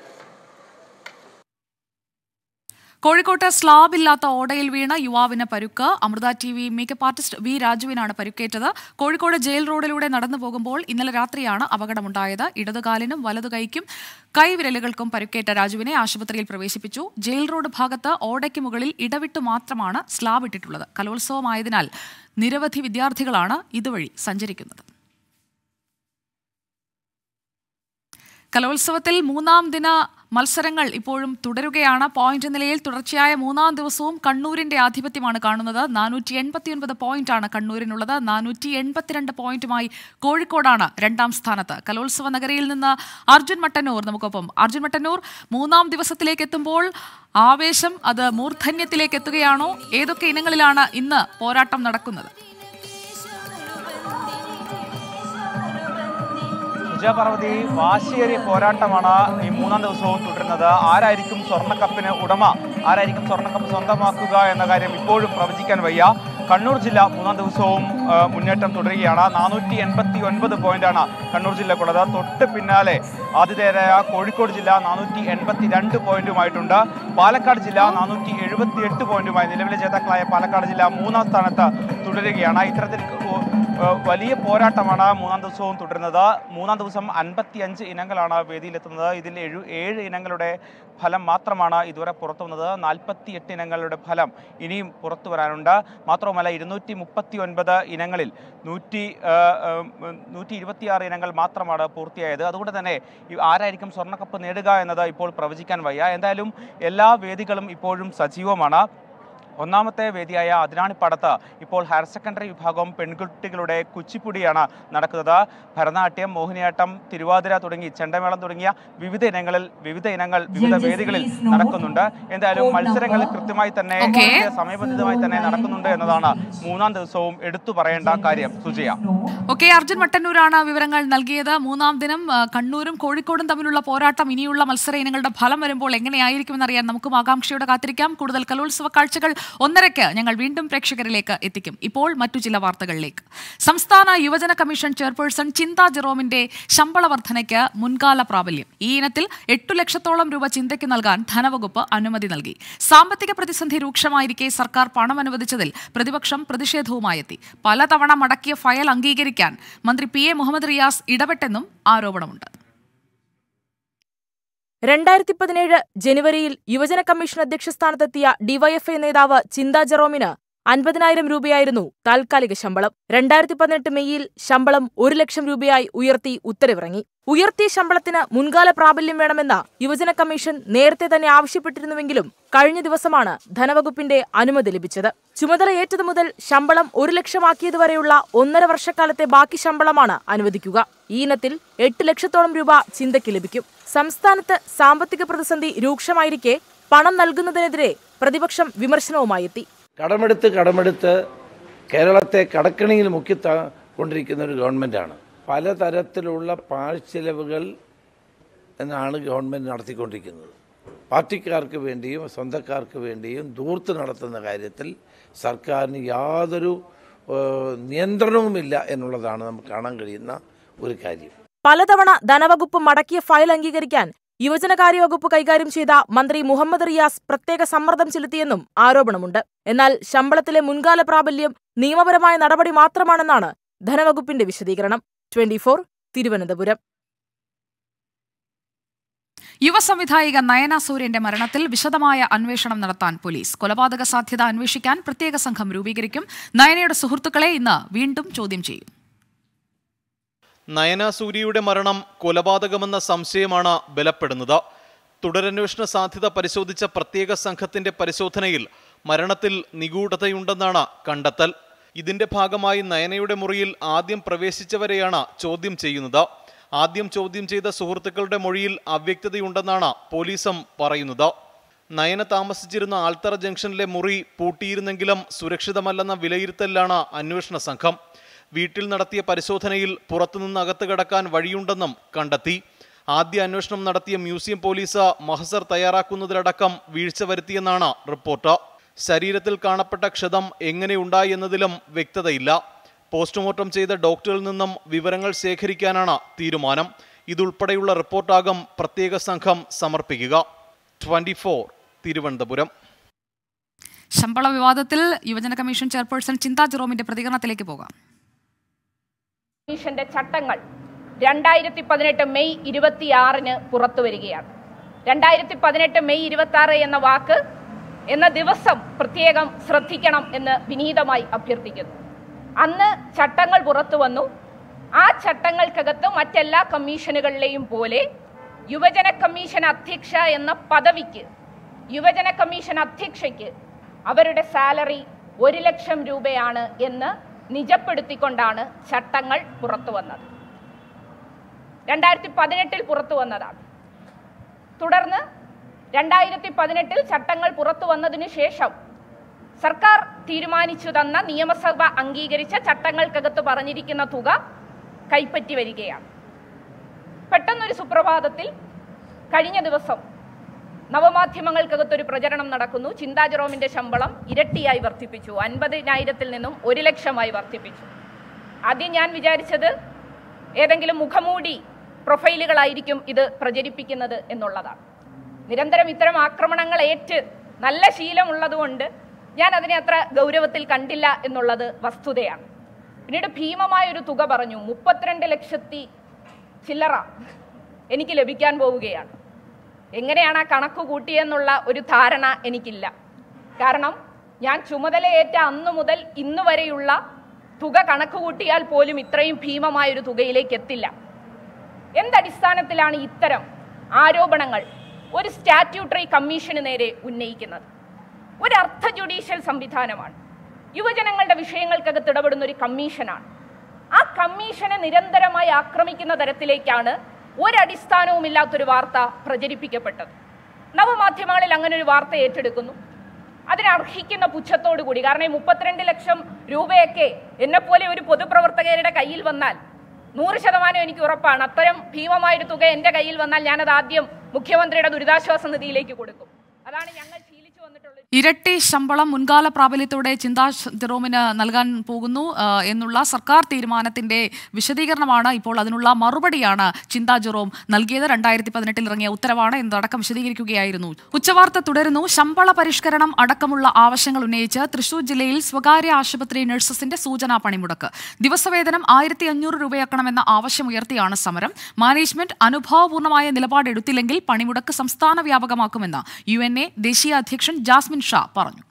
A: കോഴിക്കോട്ട് സ്ലാബ് ഇല്ലാത്ത ഓടയിൽ വീണ യുവാവിന് പരുക്ക് Amrita T V makeup artist V രാജുവിനാണ് പരുക്കേറ്റത് കോഴിക്കോട് ജയിൽ റോഡിലൂടെ നടന്നു പോകുമ്പോൾ ഇന്നലെ രാത്രിയാണ് അപകടമുണ്ടായത് ഇടതുകാലിനും വലതുകൈക്കും കൈവിരലുകൾക്കും പരുക്കേറ്റ രാജുവിനെ ആശുപത്രിയിൽ പ്രവേശിപ്പിച്ചു ജയിൽ റോഡ് ഭാഗത്ത് ഓടയ്ക്ക് മുകളിൽ ഇടവിട്ട് മാത്രമാണ് സ്ലാബ് ഇട്ടിട്ടുള്ളത് കലോത്സവമായതിനാൽ നിരവധി വിദ്യാർത്ഥികളാണ് ഇതുവഴി സഞ്ചരിക്കുന്നത് കലോത്സവത്തിൽ മൂന്നാം ദിന മത്സരങ്ങൾ ഇപ്പോഴും തുടരുകയാണ് പോയിന്റ് നിലയിൽ തുടർച്ചയായ മൂന്നാം ദിവസവും കണ്ണൂരിന്റെ ആധിപത്യമാണ് കാണുന്നത് നാനൂറ്റി എൺപത്തിയൊൻപത് പോയിന്റാണ് കണ്ണൂരിനുള്ളത് നാനൂറ്റി എൺപത്തിരണ്ട് പോയിന്റുമായി കോഴിക്കോടാണ് രണ്ടാം സ്ഥാനത്ത് കലോത്സവ നഗരിയിൽ നിന്ന് അർജുൻ മട്ടന്നൂർ നമുക്കൊപ്പം അർജുൻ മട്ടന്നൂർ മൂന്നാം ദിവസത്തിലേക്ക് എത്തുമ്പോൾ ആവേശം അത് മൂർധന്യത്തിലേക്ക് എത്തുകയാണോ ഏതൊക്കെ ഇനങ്ങളിലാണ് ഇന്ന് പോരാട്ടം നടക്കുന്നത്
M: വിജയപാർവതി വാശിയേറിയ പോരാട്ടമാണ് ഈ മൂന്നാം ദിവസവും തുടരുന്നത് ആരായിരിക്കും സ്വർണ്ണക്കപ്പിന് ഉടമ ആരായിരിക്കും സ്വർണ്ണക്കപ്പ് സ്വന്തമാക്കുക എന്ന കാര്യം ഇപ്പോഴും പ്രവചിക്കാൻ വയ്യ കണ്ണൂർ ജില്ല മൂന്നാം ദിവസവും ആ, മുന്നേറ്റം തുടരുകയാണ് നാനൂറ്റി എൺപത്തി ഒൻപത് പോയിന്റാണ് കണ്ണൂർ ജില്ലക്കുള്ളത് തൊട്ട് പിന്നാലെ ആതിഥേയരായ കോഴിക്കോട് ജില്ല നാനൂറ്റി എൺപത്തി രണ്ട് പോയിന്റുമായിട്ടുണ്ട് പാലക്കാട് ജില്ല നാനൂറ്റി എഴുപത്തി എട്ട് പോയിന്റുമായി നിലവിലെ ജേതാക്കളായ പാലക്കാട് ജില്ല മൂന്നാം സ്ഥാനത്ത് തുടരുകയാണ് ഇത്തരത്തിൽ ഉ- ഏഹ് വലിയ പോരാട്ടമാണ് മൂന്നാം ദിവസവും തുടരുന്നത് മൂന്നാം ദിവസം അൻപത്തി അഞ്ച് ഇനങ്ങളാണ് വേദിയിലെത്തുന്നത് ഇതിൽ ഏഴു ഏഴ് ഇനങ്ങളുടെ ഫലം മാത്രമാണ് ഇതുവരെ പുറത്തു വന്നത് നാൽപ്പത്തി എട്ട് ഇനങ്ങളുടെ ഫലം ഇനിയും പുറത്തു വരാനുണ്ട് മാത്രവുമല്ല ഇരുന്നൂറ്റി മുപ്പത്തി ഒൻപത് ഇനങ്ങളിൽ നൂറ്റി ഏഹ്, ഏഹ്, നൂറ്റി ഇരുപത്തിയാറ് ഇനങ്ങൾ മാത്രമാണ് പൂർത്തിയായത് അതുകൊണ്ട് തന്നെ ഈ ആരായിരിക്കും സ്വർണ്ണക്കപ്പ് നേടുക എന്നത് ഇപ്പോൾ പ്രവചിക്കാൻ വയ്യ എന്തായാലും എല്ലാ വേദികളും ഇപ്പോഴും സജീവമാണ് ഒന്നാമത്തെ വേദിയായ അതിരാണിപ്പടത്ത് ഇപ്പോൾ ഹയർ സെക്കൻഡറി വിഭാഗം പെൺകുട്ടികളുടെ കുച്ചിപ്പുടിയാണ് നടക്കുന്നത് ഭരതനാട്യം മോഹിനിയാട്ടം തിരുവാതിര തുടങ്ങി ചെണ്ടമേളം തുടങ്ങിയ വിവിധ ഇനങ്ങളിൽ വിവിധ ഇനങ്ങൾ വിവിധ വേദികളിൽ നടക്കുന്നുണ്ട് എന്തായാലും മത്സരങ്ങൾ കൃത്യമായി തന്നെ
A: Okay.
M: സമയബന്ധിതമായി തന്നെ നടക്കുന്നുണ്ട് എന്നതാണ് മൂന്നാം ദിവസവും എടുത്തു പറയേണ്ട കാര്യം സുജയ
A: ഓക്കെ അർജുൻ മട്ടന്നൂരാണ് വിവരങ്ങൾ നൽകിയത് മൂന്നാം ദിനം ആ, കണ്ണൂരും കോഴിക്കോടും തമ്മിലുള്ള പോരാട്ടം ഇനിയുള്ള മത്സര ഇനങ്ങളുടെ ഫലം വരുമ്പോൾ എങ്ങനെയായിരിക്കുമെന്നറിയാൻ നമുക്കും ആകാംക്ഷയോടെ കാത്തിരിക്കാം കൂടുതൽ കലോത്സവ കാഴ്ചകൾ ഒന്നരയ്ക്ക് ഞങ്ങൾ വീണ്ടും പ്രേക്ഷകരിലേക്ക് എത്തിക്കും ഇപ്പോൾ മറ്റു ചില വാർത്തകളിലേക്ക് സംസ്ഥാന യുവജന കമ്മീഷൻ ചെയർപേഴ്സൺ ചിന്ത ജെറോമിന്റെ ശമ്പള വർധനയ്ക്ക് മുൻകാല പ്രാബല്യം ഈ ഇനത്തിൽ എട്ടു ലക്ഷത്തോളം രൂപ ചിന്തയ്ക്ക് നൽകാൻ ധനവകുപ്പ് അനുമതി നൽകി സാമ്പത്തിക പ്രതിസന്ധി രൂക്ഷമായിരിക്കെ സർക്കാർ പണം അനുവദിച്ചതിൽ പ്രതിപക്ഷം പ്രതിഷേധവുമായി എത്തി പലതവണ മടക്കിയ ഫയൽ അംഗീകരിക്കാൻ മന്ത്രി പി എ മുഹമ്മദ് റിയാസ് ഇടപെട്ടെന്നും ആരോപണമുണ്ട്
G: രണ്ടായിരത്തി പതിനേഴ് ജനുവരിയിൽ യുവജന കമ്മീഷൻ അധ്യക്ഷ സ്ഥാനത്തെത്തിയ ഡിവൈഎഫ്ഐ നേതാവ് ചിന്ത ജെറോമിന് അൻപതിനായിരം രൂപയായിരുന്നു താൽക്കാലിക ശമ്പളം രണ്ടായിരത്തി പതിനെട്ട് മെയ്യിൽ ശമ്പളം ഒരു ലക്ഷം രൂപയായി ഉയർത്തി ഉത്തരവിറങ്ങി ഉയർത്തിയ ശമ്പളത്തിന് മുൻകാല പ്രാബല്യം വേണമെന്ന യുവജന കമ്മീഷൻ നേരത്തെ തന്നെ ആവശ്യപ്പെട്ടിരുന്നുവെങ്കിലും കഴിഞ്ഞ ദിവസമാണ് ധനവകുപ്പിന്റെ അനുമതി ലഭിച്ചത് ചുമതലയേറ്റതു മുതൽ ശമ്പളം ഒരു ലക്ഷമാക്കിയതുവരെയുള്ള ഒന്നര വർഷക്കാലത്തെ ബാക്കി ശമ്പളമാണ് അനുവദിക്കുക ഈ ഇനത്തിൽ എട്ട് ലക്ഷത്തോളം രൂപ ചിന്തയ്ക്ക് ലഭിക്കും സംസ്ഥാനത്ത് സാമ്പത്തിക പ്രതിസന്ധി രൂക്ഷമായിരിക്കെ പണം നൽകുന്നതിനെതിരെ പ്രതിപക്ഷം വിമർശനവുമായി എത്തി
P: കടമെടുത്ത് കടമെടുത്ത് കേരളത്തെ കടക്കണിയിൽ മുക്കി ത- കൊണ്ടിരിക്കുന്ന ഒരു ഗവൺമെൻറ്റാണ് പലതരത്തിലുള്ള പാഴ്ചെലവുകൾ എന്നാണ് ഗവൺമെൻറ് നടത്തിക്കൊണ്ടിരിക്കുന്നത് പാർട്ടിക്കാർക്ക് വേണ്ടിയും സ്വന്തക്കാർക്ക് വേണ്ടിയും ദൂർത്ത് നടത്തുന്ന കാര്യത്തിൽ സർക്കാരിന് യാതൊരു ഏഹ്, നിയന്ത്രണവുമില്ല എന്നുള്ളതാണ് നമുക്ക് കാണാൻ കഴിയുന്ന ഒരു കാര്യം
G: പലതവണ ധനവകുപ്പ് മടക്കിയ ഫയൽ അംഗീകരിക്കാൻ യുവജനകാര്യ വകുപ്പ് കൈകാര്യം ചെയ്ത മന്ത്രി മുഹമ്മദ് റിയാസ് പ്രത്യേക സമ്മർദ്ദം ചെലുത്തിയെന്നും ആരോപണമുണ്ട് എന്നാൽ ശമ്പളത്തിലെ മുൻകാല പ്രാബല്യം നിയമപരമായ നടപടി മാത്രമാണെന്നാണ് ധനവകുപ്പിന്റെ വിശദീകരണം ട്വന്റി തിരുവനന്തപുരം
A: യുവസംവിധായിക നയന സൂര്യന്റെ മരണത്തിൽ വിശദമായ അന്വേഷണം നടത്താൻ പോലീസ് കൊലപാതക സാധ്യത അന്വേഷിക്കാൻ പ്രത്യേക സംഘം രൂപീകരിക്കും നയനയുടെ സുഹൃത്തുക്കളെ ഇന്ന് വീണ്ടും ചോദ്യം ചെയ്യും
C: നയന സൂര്യയുടെ മരണം കൊലപാതകമെന്ന സംശയമാണ് ബലപ്പെടുന്നത് തുടരന്വേഷണ സാധ്യത പരിശോധിച്ച പ്രത്യേക സംഘത്തിന്റെ പരിശോധനയിൽ മരണത്തിൽ നിഗൂഢതയുണ്ടെന്നാണ് കണ്ടെത്തൽ ഇതിന്റെ ഭാഗമായി നയനയുടെ മുറിയിൽ ആദ്യം പ്രവേശിച്ചവരെയാണ് ചോദ്യം ചെയ്യുന്നത് ആദ്യം ചോദ്യം ചെയ്ത സുഹൃത്തുക്കളുടെ മൊഴിയിൽ അവ്യക്തതയുണ്ടെന്നാണ് പോലീസും പറയുന്നത് നയന താമസിച്ചിരുന്ന ആൽത്തറ ജംഗ്ഷനിലെ മുറി പൂട്ടിയിരുന്നെങ്കിലും സുരക്ഷിതമല്ലെന്ന വിലയിരുത്തലിലാണ് അന്വേഷണ സംഘം വീട്ടിൽ നടത്തിയ പരിശോധനയിൽ പുറത്തുനിന്ന് അകത്ത് കടക്കാൻ വഴിയുണ്ടെന്നും കണ്ടെത്തി ആദ്യ അന്വേഷണം നടത്തിയ മ്യൂസിയം പോലീസ് മഹസർ തയ്യാറാക്കുന്നതിലടക്കം വീഴ്ച വരുത്തിയെന്നാണ് റിപ്പോർട്ട് ശരീരത്തിൽ കാണപ്പെട്ട ക്ഷതം എങ്ങനെയുണ്ടായി എന്നതിലും വ്യക്തതയില്ല പോസ്റ്റ്മോർട്ടം ചെയ്ത ഡോക്ടറിൽ നിന്നും വിവരങ്ങൾ ശേഖരിക്കാനാണ് തീരുമാനം ഇതുൾപ്പെടെയുള്ള റിപ്പോർട്ടാകും പ്രത്യേക സംഘം സമർപ്പിക്കുക ട്വന്റി തിരുവനന്തപുരം
A: ശമ്പള വിവാദത്തിൽ യുവജന കമ്മീഷൻ ചെയർപേഴ്സൺ ചിന്താ ജെറോമിന്റെ പ്രതികരണത്തിലേക്ക് പോകാം
Q: കമ്മീഷന്റെ ചട്ടങ്ങൾ രണ്ടായിരത്തി പതിനെട്ട് മെയ് ഇരുപത്തിയാറിന് പുറത്തു വരികയാണ് രണ്ടായിരത്തി പതിനെട്ട് മെയ് ഇരുപത്തി ആറ് എന്ന വാക്ക് എന്ന ദിവസം പ്രത്യേകം ശ്രദ്ധിക്കണം എന്ന് വിനീതമായി അഭ്യർത്ഥിക്കുന്നു അന്ന് ചട്ടങ്ങൾ പുറത്തു വന്നു ആ ചട്ടങ്ങൾക്കകത്ത് മറ്റെല്ലാ കമ്മീഷനുകളിലെയും പോലെ യുവജന കമ്മീഷൻ അധ്യക്ഷ എന്ന പദവിക്ക് യുവജന കമ്മീഷൻ അധ്യക്ഷയ്ക്ക് അവരുടെ സാലറി ഒരു ലക്ഷം രൂപയാണ് എന്ന് നിജപ്പെടുത്തിക്കൊണ്ടാണ് ചട്ടങ്ങൾ പുറത്തു വന്നത് രണ്ടായിരത്തി പതിനെട്ടിൽ പുറത്തു വന്നതാണ് തുടർന്ന് രണ്ടായിരത്തി പതിനെട്ടിൽ ചട്ടങ്ങൾ പുറത്തു വന്നതിനു ശേഷം സർക്കാർ തീരുമാനിച്ചു തന്ന നിയമസഭ അംഗീകരിച്ച ചട്ടങ്ങൾക്കകത്ത് പറഞ്ഞിരിക്കുന്ന തുക കൈപ്പറ്റി വരികയാണ് പെട്ടെന്നൊരു സുപ്രഭാതത്തിൽ കഴിഞ്ഞ ദിവസം നവമാധ്യമങ്ങൾക്കകത്തൊരു പ്രചരണം നടക്കുന്നു ചിന്താ ജെറോമിന്റെ ശമ്പളം ഇരട്ടിയായി വർദ്ധിപ്പിച്ചു അൻപതിനായിരത്തിൽ നിന്നും ഒരു ലക്ഷമായി വർദ്ധിപ്പിച്ചു ആദ്യം ഞാൻ വിചാരിച്ചത് ഏതെങ്കിലും മുഖമൂടി പ്രൊഫൈലുകളായിരിക്കും ഇത് പ്രചരിപ്പിക്കുന്നത് എന്നുള്ളതാണ് നിരന്തരം ഇത്തരം ആക്രമണങ്ങൾ ഏറ്റ് നല്ല ശീലമുള്ളതുകൊണ്ട് ഞാൻ അതിനെ അത്ര ഗൗരവത്തിൽ കണ്ടില്ല എന്നുള്ളത് വസ്തുതയാണ് പിന്നീട് ഭീമമായ ഒരു തുക പറഞ്ഞു മുപ്പത്തിരണ്ട് ലക്ഷത്തി ചില്ലറ എനിക്ക് ലഭിക്കാൻ പോവുകയാണ് എങ്ങനെയാണ് ആ കണക്ക് കൂട്ടിയെന്നുള്ള ഒരു ധാരണ എനിക്കില്ല കാരണം ഞാൻ ചുമതലയേറ്റ അന്നു മുതൽ ഇന്ന് വരെയുള്ള തുക കണക്ക് കൂട്ടിയാൽ പോലും ഇത്രയും ഭീമമായൊരു തുകയിലേക്ക് എത്തില്ല എന്തടിസ്ഥാനത്തിലാണ് ഇത്തരം ആരോപണങ്ങൾ ഒരു സ്റ്റാറ്റ്യൂട്ടറി കമ്മീഷന് നേരെ ഉന്നയിക്കുന്നത് ഒരു അർത്ഥ ജുഡീഷ്യൽ സംവിധാനമാണ് യുവജനങ്ങളുടെ വിഷയങ്ങൾക്കകത്ത് ഇടപെടുന്ന ഒരു കമ്മീഷനാണ് ആ കമ്മീഷനെ നിരന്തരമായി ആക്രമിക്കുന്ന തരത്തിലേക്കാണ് ഒരടിസ്ഥാനവുമില്ലാത്തൊരു വാർത്ത പ്രചരിപ്പിക്കപ്പെട്ടത് നവമാധ്യമങ്ങളിൽ അങ്ങനെ ഒരു വാർത്ത ഏറ്റെടുക്കുന്നു അതിനർഹിക്കുന്ന പുച്ഛത്തോടു കൂടി കാരണം ഈ മുപ്പത്തിരണ്ട് ലക്ഷം രൂപയൊക്കെ എന്നെപ്പോലെ ഒരു പൊതുപ്രവർത്തകരുടെ കയ്യിൽ വന്നാൽ നൂറ് ശതമാനം എനിക്ക് ഉറപ്പാണ് അത്തരം ഭീമമായൊരു തുക എൻ്റെ കയ്യിൽ വന്നാൽ ഞാനത് ആദ്യം മുഖ്യമന്ത്രിയുടെ ദുരിതാശ്വാസ നിധിയിലേക്ക് കൊടുക്കും അതാണ് ഞങ്ങൾ ശീലിച്ചു വന്നിട്ടുള്ളത്
A: ഇരട്ടി ശമ്പളം മുൻകാല പ്രാബല്യത്തോടെ ചിന്താ ജെറോമിന് നൽകാൻ പോകുന്നു ആ, എന്നുള്ള സർക്കാർ തീരുമാനത്തിന്റെ വിശദീകരണമാണ് ഇപ്പോൾ അതിനുള്ള മറുപടിയാണ് ചിന്താ ജെറോം നൽകിയത് രണ്ടായിരത്തി പതിനെട്ടിൽ ഇറങ്ങിയ ഉത്തരവാണ് എന്നതടക്കം വിശദീകരിക്കുകയായിരുന്നു ഉച്ചവാർത്ത തുടരുന്നു ശമ്പള പരിഷ്കരണം അടക്കമുള്ള ആവശ്യങ്ങൾ ഉന്നയിച്ച് തൃശൂർ ജില്ലയിൽ സ്വകാര്യ ആശുപത്രി നഴ്സസിന്റെ സൂചനാ പണിമുടക്ക് ദിവസവേതനം ആയിരത്തി അഞ്ഞൂറ് രൂപയാക്കണമെന്ന ആവശ്യമുയർത്തിയാണ് സമരം മാനേജ്മെന്റ് അനുഭാവപൂർണ്ണമായ നിലപാടെടുത്തില്ലെങ്കിൽ പണിമുടക്ക് സംസ്ഥാന വ്യാപകമാക്കുമെന്ന് യു എൻ എ ദേശീയ അധ്യക്ഷൻ ജാസ്മിൻ ഷാ പറഞ്ഞു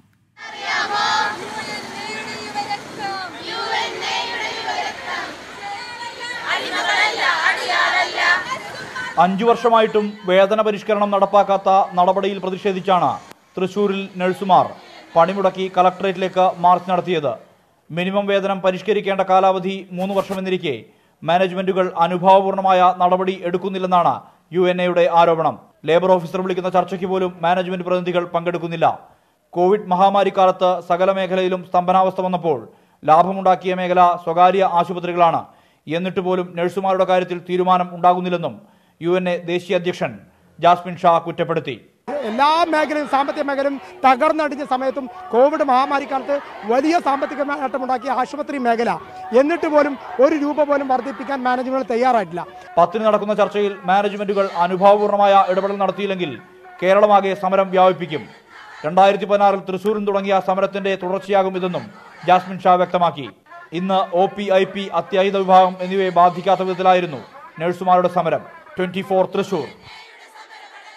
R: അഞ്ചു വർഷമായിട്ടും വേതന പരിഷ്കരണം നടപ്പാക്കാത്ത നടപടിയിൽ പ്രതിഷേധിച്ചാണ് തൃശൂരിൽ നഴ്സുമാർ പണിമുടക്കി കലക്ടറേറ്റിലേക്ക് മാർച്ച് നടത്തിയത് മിനിമം വേതനം പരിഷ്കരിക്കേണ്ട കാലാവധി മൂന്ന് വർഷമെന്നിരിക്കെ മാനേജ്മെന്റുകൾ അനുഭാവപൂർണമായ നടപടി എടുക്കുന്നില്ലെന്നാണ് യു എൻ എയുടെ ആരോപണം ലേബർ ഓഫീസർ വിളിക്കുന്ന ചർച്ചയ്ക്ക് പോലും മാനേജ്മെന്റ് പ്രതിനിധികൾ പങ്കെടുക്കുന്നില്ല കോവിഡ് മഹാമാരി കാലത്ത് സകല മേഖലയിലും സ്തംഭനാവസ്ഥ വന്നപ്പോൾ ലാഭമുണ്ടാക്കിയ മേഖല സ്വകാര്യ ആശുപത്രികളാണ് എന്നിട്ട് പോലും നഴ്സുമാരുടെ കാര്യത്തിൽ തീരുമാനം ഉണ്ടാകുന്നില്ലെന്നും യു എൻ എ ദേശീയ അധ്യക്ഷൻ ജാസ്മിൻ ഷാ കുറ്റപ്പെടുത്തി
S: എല്ലാ മേഖലയും സാമ്പത്തിക മേഖലയും തകർന്നടിഞ്ഞ സമയത്തും കോവിഡ് മഹാമാരി കാലത്ത് വലിയ സാമ്പത്തിക നേട്ടമുണ്ടാക്കിയ ആശുപത്രി മേഖല എന്നിട്ട് പോലും ഒരു രൂപ പോലും വർദ്ധിപ്പിക്കാൻ മാനേജ്മെന്റ് തയ്യാറായിട്ടില്ല
R: പത്തിന് നടക്കുന്ന ചർച്ചയിൽ മാനേജ്മെന്റുകൾ അനുഭാവപൂർണമായ ഇടപെടൽ നടത്തിയില്ലെങ്കിൽ കേരളമാകെ സമരം വ്യാപിപ്പിക്കും രണ്ടായിരത്തി പതിനാറിൽ തൃശൂരിൽ തുടങ്ങിയ സമരത്തിന്റെ തുടർച്ചയാകും ഇതെന്നും ജാസ്മിൻ ഷാ വ്യക്തമാക്കി ഇന്ന് ഒ പി ഐ പി അത്യാഹിത വിഭാഗം എന്നിവയെ ബാധിക്കാത്ത വിധത്തിലായിരുന്നു നഴ്സുമാരുടെ സമരം twenty four Thrissur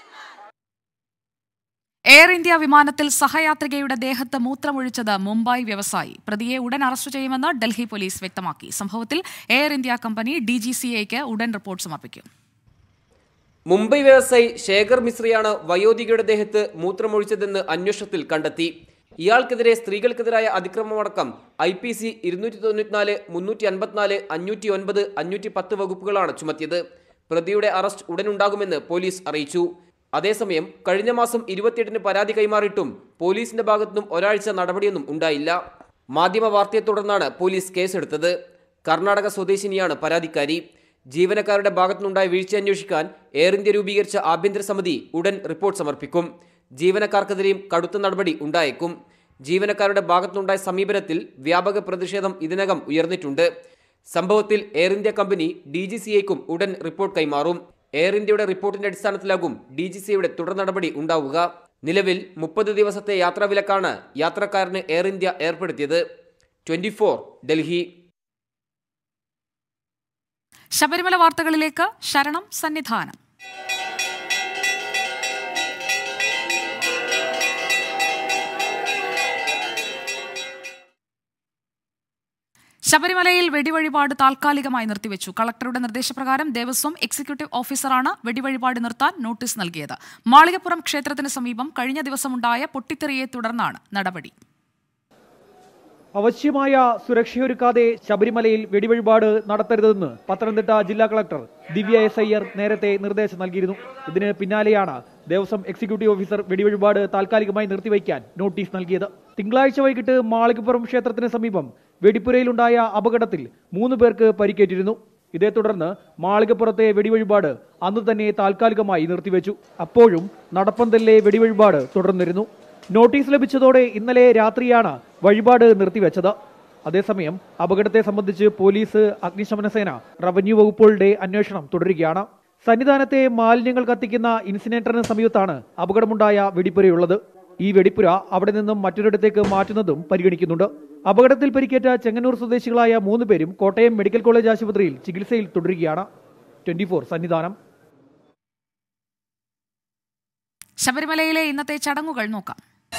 A: Air India വിമാനത്തിൽ സഹയാത്രികയുടെ ദേഹത്ത് മൂത്രമൊഴിച്ചത് മുംബൈ വ്യവസായി പ്രതിയെ ഉടൻ അറസ്റ്റ് ചെയ്യുമെന്ന് ഡൽഹി പോലീസ് വ്യക്തമാക്കി സംഭവത്തിൽ Air India company D G C എക്ക് ഉടൻ റിപ്പോർട്ട് സമർപ്പിക്കും
T: മുംബൈ വ്യവസായി ശേഖർ മിശ്രയാണ് വയോധികയുടെ ദേഹത്ത് മൂത്രമൊഴിച്ചതെന്ന് അന്വേഷണത്തിൽ കണ്ടെത്തി ഇയാൾക്കെതിരെ സ്ത്രീകൾക്കെതിരായ അതിക്രമമടക്കം ഐ പി സി ഇരുന്നൂറ്റി തൊണ്ണൂറ്റിനാല് മുന്നൂറ്റി അൻപത്തിനാല് അഞ്ഞൂറ്റി ഒൻപത് അഞ്ഞൂറ്റി പത്ത് വകുപ്പുകളാണ് ചുമത്തിയത് പ്രതിയുടെ അറസ്റ്റ് ഉടനുണ്ടാകുമെന്ന് പോലീസ് അറിയിച്ചു അതേസമയം കഴിഞ്ഞ മാസം ഇരുപത്തിയെട്ടിന് പരാതി കൈമാറിയിട്ടും പോലീസിന്റെ ഭാഗത്തുനിന്നും ഒരാഴ്ച നടപടിയൊന്നും ഉണ്ടായില്ല മാധ്യമ വാർത്തയെ തുടർന്നാണ് പോലീസ് കേസെടുത്തത് കർണാടക സ്വദേശിനിയാണ് പരാതിക്കാരി ജീവനക്കാരുടെ ഭാഗത്തുനിന്നുണ്ടായ വീഴ്ച അന്വേഷിക്കാൻ എയർ ഇന്ത്യ രൂപീകരിച്ച ആഭ്യന്തര സമിതി ഉടൻ റിപ്പോർട്ട് സമർപ്പിക്കും ജീവനക്കാർക്കെതിരെയും കടുത്ത നടപടി ഉണ്ടായേക്കും ജീവനക്കാരുടെ ഭാഗത്തുനിന്നുണ്ടായ സമീപനത്തിൽ വ്യാപക പ്രതിഷേധം ഇതിനകം ഉയർന്നിട്ടുണ്ട് സംഭവത്തിൽ Air India company D G C ഐക്കും ഉടൻ റിപ്പോർട്ട് കൈമാറും എയർ ഇന്ത്യയുടെ റിപ്പോർട്ടിന്റെ അടിസ്ഥാനത്തിലാകും ഡി ജി സിയുടെ തുടർ നടപടി ഉണ്ടാവുക നിലവിൽ മുപ്പത് ദിവസത്തെ യാത്രാവിലക്കാണ് യാത്രക്കാരന് എയർ ഇന്ത്യ ഏർപ്പെടുത്തിയത് ട്വന്റി ഡൽഹി
A: ശബരിമല വാർത്തകളിലേക്ക് ശരണം സന്നിധാനം ശബരിമലയിൽ വെടിവഴിപാട് താൽക്കാലികമായി നിർത്തിവെച്ചു കളക്ടറുടെ നിർദ്ദേശപ്രകാരം ദേവസ്വം എക്സിക്യൂട്ടീവ് ഓഫീസറാണ് വെടിവഴിപാട് നിർത്താൻ നോട്ടീസ് നൽകിയത് മാളികപ്പുറം ക്ഷേത്രത്തിന് സമീപം കഴിഞ്ഞ ദിവസമുണ്ടായ പൊട്ടിത്തെറിയെ തുടർന്നാണ് നടപടി
U: അവശ്യമായ സുരക്ഷയൊരുക്കാതെ ശബരിമലയിൽ വെടിവഴിപാട് നടത്തരുതെന്ന് പത്തനംതിട്ട ജില്ലാ കളക്ടർ ദിവ്യ എസ് അയ്യർ നേരത്തെ നിർദ്ദേശം നൽകിയിരുന്നു ഇതിന് പിന്നാലെയാണ് ദേവസ്വം എക്സിക്യൂട്ടീവ് ഓഫീസർ വെടിവഴിപാട് താൽക്കാലികമായി നിർത്തിവയ്ക്കാൻ നോട്ടീസ് നൽകിയത് തിങ്കളാഴ്ച വൈകിട്ട് മാളികപ്പുറം ക്ഷേത്രത്തിന് സമീപം വെടിപ്പുരയിലുണ്ടായ അപകടത്തിൽ മൂന്ന് പേർക്ക് പരിക്കേറ്റിരുന്നു ഇതേ തുടർന്ന് മാളികപ്പുറത്തെ വെടിവഴിപാട് അന്ന് തന്നെ താൽക്കാലികമായി നിർത്തിവെച്ചു അപ്പോഴും നടപ്പന്തലിലെ വെടിവഴിപാട് തുടർന്നിരുന്നു നോട്ടീസ് ലഭിച്ചതോടെ ഇന്നലെ രാത്രിയാണ് വഴിപാട് നിർത്തിവെച്ചത് അതേസമയം അപകടത്തെ സംബന്ധിച്ച് പോലീസ് അഗ്നിശമന സേന റവന്യൂ വകുപ്പുകളുടെ അന്വേഷണം തുടരുകയാണ് സന്നിധാനത്തെ മാലിന്യങ്ങൾ കത്തിക്കുന്ന ഇൻസിനേറ്ററിന് സമീപത്താണ് അപകടമുണ്ടായ വെടിപ്പുരയുള്ളത് ഈ വെടിപ്പുര അവിടെ നിന്നും മറ്റൊരിടത്തേക്ക് മാറ്റുന്നതും പരിഗണിക്കുന്നുണ്ട് അപകടത്തിൽ പരിക്കേറ്റ ചെങ്ങന്നൂർ സ്വദേശികളായ മൂന്ന് പേരും കോട്ടയം മെഡിക്കൽ കോളേജ് ആശുപത്രിയിൽ ചികിത്സയിൽ തുടരുകയാണ് ട്വന്റി സന്നിധാനം
A: ശബരിമലയിലെ ഇന്നത്തെ ചടങ്ങുകൾ നോക്കാം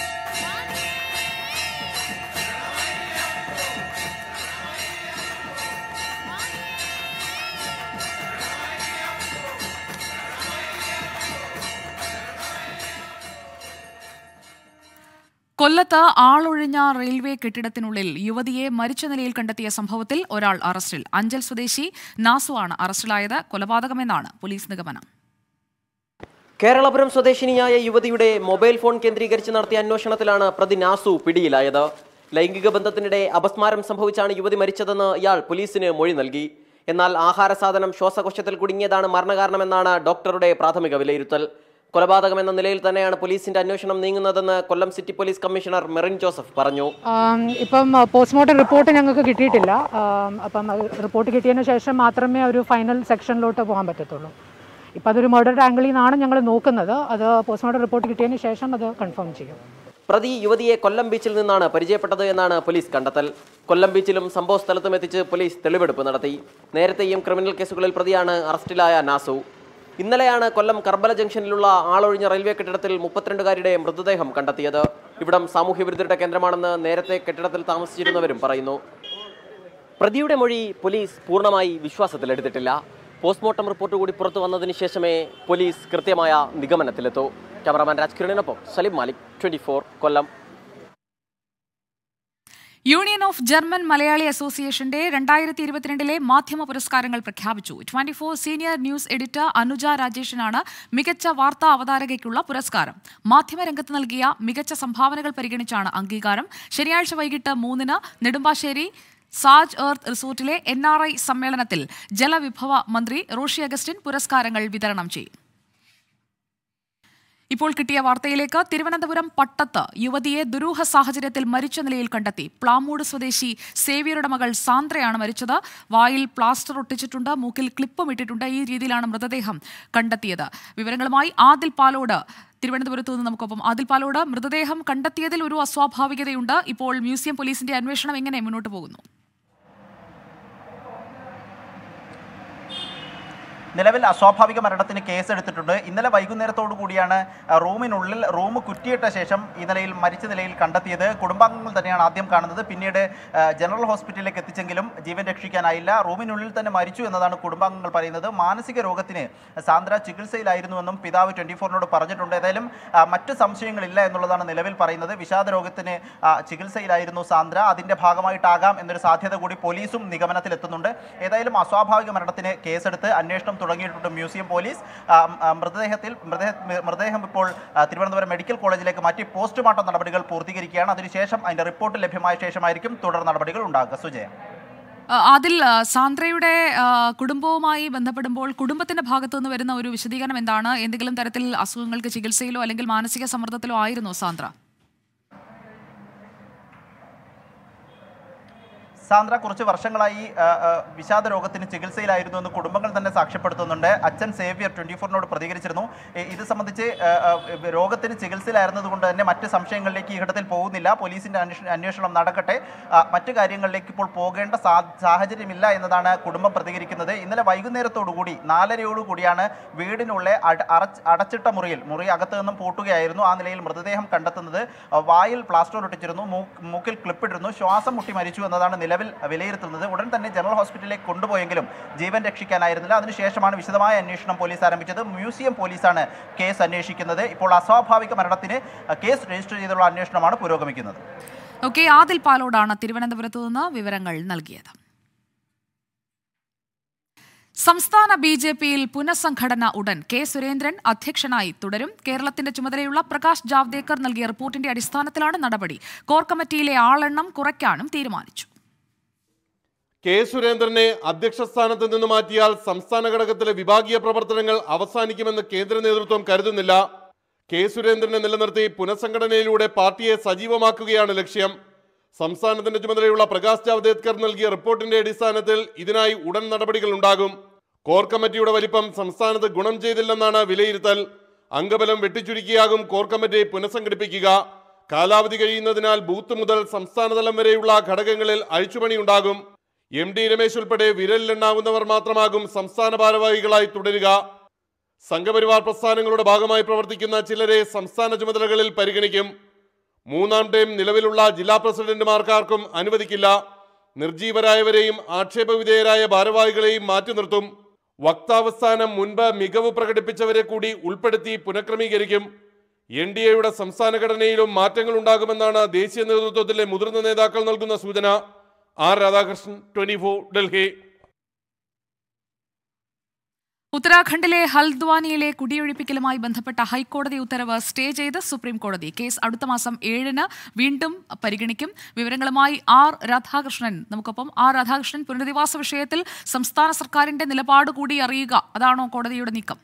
A: കൊല്ലത്ത് ആളൊഴിഞ്ഞ റെയിൽവേ കെട്ടിടത്തിനുള്ളിൽ യുവതിയെ മരിച്ച നിലയിൽ കണ്ടെത്തിയ സംഭവത്തിൽ ഒരാൾ അറസ്റ്റിൽ അഞ്ചൽ സ്വദേശി നാസു ആണ് അറസ്റ്റിലായത് കൊലപാതകമെന്നാണ് പോലീസ് നിഗമനം
V: കേരളപുരം സ്വദേശിനിയായ യുവതിയുടെ മൊബൈൽ ഫോൺ കേന്ദ്രീകരിച്ച് നടത്തിയ അന്വേഷണത്തിലാണ് പ്രതി നാസു പിടിയിലായത് ലൈംഗിക ബന്ധത്തിനിടെ അപസ്മാരം സംഭവിച്ചാണ് യുവതി മരിച്ചതെന്ന് ഇയാൾ പോലീസിന് മൊഴി നൽകി എന്നാൽ ആഹാര സാധനം ശ്വാസകോശത്തിൽ കുടുങ്ങിയതാണ് മരണകാരണമെന്നാണ് ഡോക്ടറുടെ പ്രാഥമിക വിലയിരുത്തൽ കൊലപാതകമെന്ന നിലയിൽ തന്നെയാണ് പോലീസിന്റെ അന്വേഷണം നീങ്ങുന്നതെന്ന് Kollam city police commissioner Merin Joseph പറഞ്ഞു
W: ആം, ഇപ്പം പോസ്റ്റ്മോർട്ടം റിപ്പോർട്ട് ഞങ്ങൾക്ക് കിട്ടിയിട്ടില്ല ആം, അപ്പം അത് റിപ്പോർട്ട് കിട്ടിയതിന് ശേഷം മാത്രമേ ഒരു ഫൈനൽ സെക്ഷനിലോട്ട് പോകാൻ പറ്റത്തുള്ളൂ ഇപ്പം അതൊരു മർഡർ ആംഗിളിൽ നിന്നാണ് ഞങ്ങൾ നോക്കുന്നത് അത് പോസ്റ്റ്മോർട്ടം റിപ്പോർട്ട് കിട്ടിയതിന് ശേഷം അത് കൺഫേം ചെയ്യും
V: പ്രതി യുവതിയെ കൊല്ലം ബീച്ചിൽ നിന്നാണ് പരിചയപ്പെട്ടത് എന്നാണ് പോലീസ് കണ്ടെത്തൽ കൊല്ലം ബീച്ചിലും സംഭവ സ്ഥലത്തും എത്തിച്ച് പോലീസ് തെളിവെടുപ്പ് നടത്തി നേരത്തെയും ക്രിമിനൽ കേസുകളിൽ പ്രതിയാണ് അറസ്റ്റിലായ നാസു ഇന്നലെയാണ് കൊല്ലം കർബല ജംഗ്ഷനിലുള്ള ആളൊഴിഞ്ഞ റെയിൽവേ കെട്ടിടത്തിൽ മുപ്പത്തിരണ്ടുകാരിയുടെ മൃതദേഹം കണ്ടെത്തിയത് ഇവിടം സാമൂഹ്യവിരുദ്ധരുടെ കേന്ദ്രമാണെന്ന് നേരത്തെ കെട്ടിടത്തിൽ താമസിച്ചിരുന്നവരും പറയുന്നു പ്രതിയുടെ മൊഴി പോലീസ് പൂർണ്ണമായി വിശ്വാസത്തിലെടുത്തിട്ടില്ല പോസ്റ്റ്മോർട്ടം റിപ്പോർട്ട് കൂടി പുറത്തു വന്നതിന് ശേഷമേ പോലീസ് കൃത്യമായ നിഗമനത്തിലെത്തൂ ക്യാമറാമാൻ രാജ്കിരണിനൊപ്പം Salim Malik twenty Kollam
A: union of German Malayali അസോസിയേഷന്റെ രണ്ടായിരത്തി ഇരുപത്തിരണ്ടിലെ മാധ്യമ പുരസ്കാരങ്ങൾ പ്രഖ്യാപിച്ചു twenty four senior news editor Anuja രാജേഷിനാണ് മികച്ച വാർത്താ അവതാരകയ്ക്കുള്ള പുരസ്കാരം മാധ്യമരംഗത്ത് നൽകിയ മികച്ച സംഭാവനകൾ പരിഗണിച്ചാണ് അംഗീകാരം ശനിയാഴ്ച വൈകിട്ട് മൂന്നിന് നെടുമ്പാശ്ശേരി സാജ് എർത്ത് റിസോർട്ടിലെ എൻ ആർ ഐ സമ്മേളനത്തിൽ ജലവിഭവ മന്ത്രി റോഷി അഗസ്റ്റിൻ പുരസ്കാരങ്ങൾ വിതരണം ചെയ്യും ഇപ്പോൾ കിട്ടിയ വാർത്തയിലേക്ക് തിരുവനന്തപുരം പട്ടത്ത് യുവതിയെ ദുരൂഹ സാഹചര്യത്തിൽ മരിച്ച നിലയിൽ കണ്ടെത്തി പ്ലാമൂട് സ്വദേശി സേവിയറുടെ മകൾ സാന്ദ്രയാണ് മരിച്ചത് വായിൽ പ്ലാസ്റ്റർ ഒട്ടിച്ചിട്ടുണ്ട് മൂക്കിൽ ക്ലിപ്പും ഇട്ടിട്ടുണ്ട് ഈ രീതിയിലാണ് മൃതദേഹം കണ്ടെത്തിയത് വിവരങ്ങളുമായി ആദിൽ പാലോട് തിരുവനന്തപുരത്ത് നിന്ന് നമുക്കൊപ്പം ആദിൽ പാലോട് മൃതദേഹം കണ്ടെത്തിയതിൽ ഒരു അസ്വാഭാവികതയുണ്ട് ഇപ്പോൾ മ്യൂസിയം പോലീസിന്റെ അന്വേഷണം എങ്ങനെ മുന്നോട്ട് പോകുന്നു
B: നിലവിൽ അസ്വാഭാവിക മരണത്തിന് കേസെടുത്തിട്ടുണ്ട് ഇന്നലെ വൈകുന്നേരത്തോടു കൂടിയാണ് ആ, റൂമിനുള്ളിൽ റൂം കുറ്റിയിട്ട ശേഷം ഈ നിലയിൽ മരിച്ച നിലയിൽ കണ്ടെത്തിയത് കുടുംബാംഗങ്ങൾ തന്നെയാണ് ആദ്യം കാണുന്നത് പിന്നീട് ആ, ജനറൽ ഹോസ്പിറ്റലിലേക്ക് എത്തിച്ചെങ്കിലും ജീവൻ രക്ഷിക്കാനായില്ല റൂമിനുള്ളിൽ തന്നെ മരിച്ചു എന്നതാണ് കുടുംബാംഗങ്ങൾ പറയുന്നത് മാനസിക രോഗത്തിന് സാന്ദ്ര ചികിത്സയിലായിരുന്നുവെന്നും പിതാവ് ട്വന്റി ഫോറിനോട് പറഞ്ഞിട്ടുണ്ട് ഏതായാലും ആ, മറ്റ് സംശയങ്ങളില്ല എന്നുള്ളതാണ് നിലവിൽ പറയുന്നത് വിഷാദ രോഗത്തിന് ആ, ചികിത്സയിലായിരുന്നു സാന്ദ്ര അതിന്റെ ഭാഗമായിട്ടാകാം എന്നൊരു സാധ്യത കൂടി പോലീസും നിഗമനത്തിലെത്തുന്നുണ്ട് ഏതായാലും അസ്വാഭാവിക മരണത്തിന് കേസെടുത്ത് അന്വേഷണം തുടങ്ങിയിട്ടുണ്ട് മ്യൂസിയം പോലീസ് ആ, ആ, മൃതദേഹത്തിൽ മൃതദേഹ മൃതദേഹം ഇപ്പോൾ ആ, തിരുവനന്തപുരം മെഡിക്കൽ കോളേജിലേക്ക് മാറ്റി പോസ്റ്റ്മോർട്ടം നടപടികൾ പൂർത്തീകരിക്കുകയാണ് അതിനുശേഷം അതിന്റെ റിപ്പോർട്ട് ലഭ്യമായ ശേഷമായിരിക്കും തുടർ നടപടികൾ ഉണ്ടാകുക സുജയ
A: ആ, അതിൽ ആ, സാന്ദ്രയുടെ ആ, കുടുംബവുമായി ബന്ധപ്പെടുമ്പോൾ കുടുംബത്തിന്റെ ഭാഗത്തു നിന്ന് വരുന്ന ഒരു വിശദീകരണം എന്താണ് എന്തെങ്കിലും തരത്തിൽ അസുഖങ്ങൾക്ക് ചികിത്സയിലോ അല്ലെങ്കിൽ മാനസിക സമ്മർദ്ദത്തിലോ ആയിരുന്നോ സാന്ദ്ര
B: സാന്ദ്ര കുറച്ച് വർഷങ്ങളായി ആ, ആ, വിഷാദ രോഗത്തിന് ചികിത്സയിലായിരുന്നു എന്ന് കുടുംബങ്ങൾ തന്നെ സാക്ഷ്യപ്പെടുത്തുന്നുണ്ട് അച്ഛൻ സേവ്യർ ട്വന്റി ഫോറിനോട് പ്രതികരിച്ചിരുന്നു ഇ- ഇത് സംബന്ധിച്ച് ആ, ആ, രോഗത്തിന് ചികിത്സയിലായിരുന്നത് കൊണ്ട് തന്നെ മറ്റ് സംശയങ്ങളിലേക്ക് ഈ ഘട്ടത്തിൽ പോകുന്നില്ല പോലീസിന്റെ അന്വേഷ- അന്വേഷണം നടക്കട്ടെ ആ, മറ്റു കാര്യങ്ങളിലേക്ക് ഇപ്പോൾ പോകേണ്ട സാ- സാഹചര്യമില്ല എന്നതാണ് കുടുംബം പ്രതികരിക്കുന്നത് ഇന്നലെ വൈകുന്നേരത്തോടുകൂടി നാലരയോടുകൂടിയാണ് വീടിനുള്ളിൽ അട- അടച്ച് അടച്ചിട്ട മുറിയിൽ മുറി അകത്ത് നിന്നും പൂട്ടുകയായിരുന്നു ആ നിലയിൽ മൃതദേഹം കണ്ടെത്തുന്നത് ആ, വായിൽ പ്ലാസ്റ്റർ ഒട്ടിച്ചിരുന്നു മൂക്ക് മൂക്കിൽ ക്ലിപ്പിട്ടിരുന്നു ശ്വാസം മുട്ടി മരിച്ചു എന്നതാണ് നിലവിൽ വിലയിരുത്തുന്നത് ഉടൻ തന്നെ ജനറൽ ഹോസ്പിറ്റലിലേക്ക് കൊണ്ടുപോയെങ്കിലും ജീവൻ രക്ഷിക്കാനായിരുന്നില്ല അതിനുശേഷമാണ് വിശദമായ അന്വേഷണം പോലീസ് ആരംഭിച്ചത് മ്യൂസിയം പോലീസാണ് കേസ് അന്വേഷിക്കുന്നത് ഇപ്പോൾ അസ്വാഭാവിക മരണത്തിന് ആ, കേസ് രജിസ്റ്റർ ചെയ്തുള്ള അന്വേഷണമാണ് പുരോഗമിക്കുന്നത്
A: ഓക്കെ ആദിൽ പാലോടാണ് തിരുവനന്തപുരത്തു നിന്ന് വിവരങ്ങൾ നൽകിയത് സംസ്ഥാന ബി ജെ പിയിൽ പുനഃസംഘടന ഉടൻ കെ സുരേന്ദ്രൻ അധ്യക്ഷനായി തുടരും കേരളത്തിന്റെ ചുമതലയുള്ള പ്രകാശ് ജാവ്ദേക്കർ നൽകിയ റിപ്പോർട്ടിന്റെ അടിസ്ഥാനത്തിലാണ് നടപടി കോർ കമ്മിറ്റിയിലെ ആളെണ്ണം കുറയ്ക്കാനും തീരുമാനിച്ചു
D: കെ സുരേന്ദ്രനെ അധ്യക്ഷ സ്ഥാനത്ത് നിന്ന് മാറ്റിയാൽ സംസ്ഥാന ഘടകത്തിലെ വിഭാഗീയ പ്രവർത്തനങ്ങൾ അവസാനിക്കുമെന്ന് കേന്ദ്ര നേതൃത്വം കരുതുന്നില്ല കെ സുരേന്ദ്രനെ നിലനിർത്തി പുനഃസംഘടനയിലൂടെ പാർട്ടിയെ സജീവമാക്കുകയാണ് ലക്ഷ്യം സംസ്ഥാനത്തിന്റെ ചുമതലയുള്ള പ്രകാശ് ജാവ്ദേക്കർ നൽകിയ റിപ്പോർട്ടിന്റെ അടിസ്ഥാനത്തിൽ ഇതിനായി ഉടൻ നടപടികൾ ഉണ്ടാകും കോർ കമ്മിറ്റിയുടെ വലിപ്പം സംസ്ഥാനത്ത് ഗുണം ചെയ്തില്ലെന്നാണ് വിലയിരുത്തൽ അംഗബലം വെട്ടിച്ചുരുക്കിയാകും കോർ കമ്മിറ്റി പുനഃസംഘടിപ്പിക്കുക കാലാവധി കഴിയുന്നതിനാൽ ബൂത്ത് മുതൽ സംസ്ഥാനതലം വരെയുള്ള ഘടകങ്ങളിൽ അഴിച്ചുപണിയുണ്ടാകും എം ഡി രമേശ് ഉൾപ്പെടെ വിരലിലെണ്ണാവുന്നവർ മാത്രമാകും സംസ്ഥാന ഭാരവാഹികളായി തുടരുക സംഘപരിവാർ പ്രസ്ഥാനങ്ങളുടെ ഭാഗമായി പ്രവർത്തിക്കുന്ന ചിലരെ സംസ്ഥാന ചുമതലകളിൽ പരിഗണിക്കും മൂന്നാം ടൈം നിലവിലുള്ള ജില്ലാ പ്രസിഡന്റുമാർക്കാർക്കും അനുവദിക്കില്ല നിർജീവരായവരെയും ആക്ഷേപവിധേയരായ ഭാരവാഹികളെയും മാറ്റി നിർത്തും വക്താവ് സ്ഥാനം മുൻപ് മികവ് പ്രകടിപ്പിച്ചവരെ കൂടി ഉൾപ്പെടുത്തി പുനഃക്രമീകരിക്കും എൻ ഡി എയുടെ സംസ്ഥാന ഘടനയിലും മാറ്റങ്ങൾ ഉണ്ടാകുമെന്നാണ് ദേശീയ നേതൃത്വത്തിലെ മുതിർന്ന നേതാക്കൾ നൽകുന്ന സൂചന ആർ രാധാകൃഷ്ണൻ ട്വന്റി ഡൽഹി
A: ഉത്തരാഖണ്ഡിലെ ഹൽദ്വാനിയിലെ കുടിയൊഴിപ്പിക്കലുമായി ബന്ധപ്പെട്ട ഹൈക്കോടതി ഉത്തരവ് സ്റ്റേ ചെയ്ത് സുപ്രീം കോടതി കേസ് അടുത്ത മാസം ഏഴിന് വീണ്ടും പരിഗണിക്കും വിവരങ്ങളുമായി ആർ രാധാകൃഷ്ണൻ നമുക്കൊപ്പം ആർ രാധാകൃഷ്ണൻ പുനരധിവാസ വിഷയത്തിൽ സംസ്ഥാന സർക്കാരിന്റെ നിലപാട് കൂടി അറിയുക അതാണോ കോടതിയുടെ നീക്കം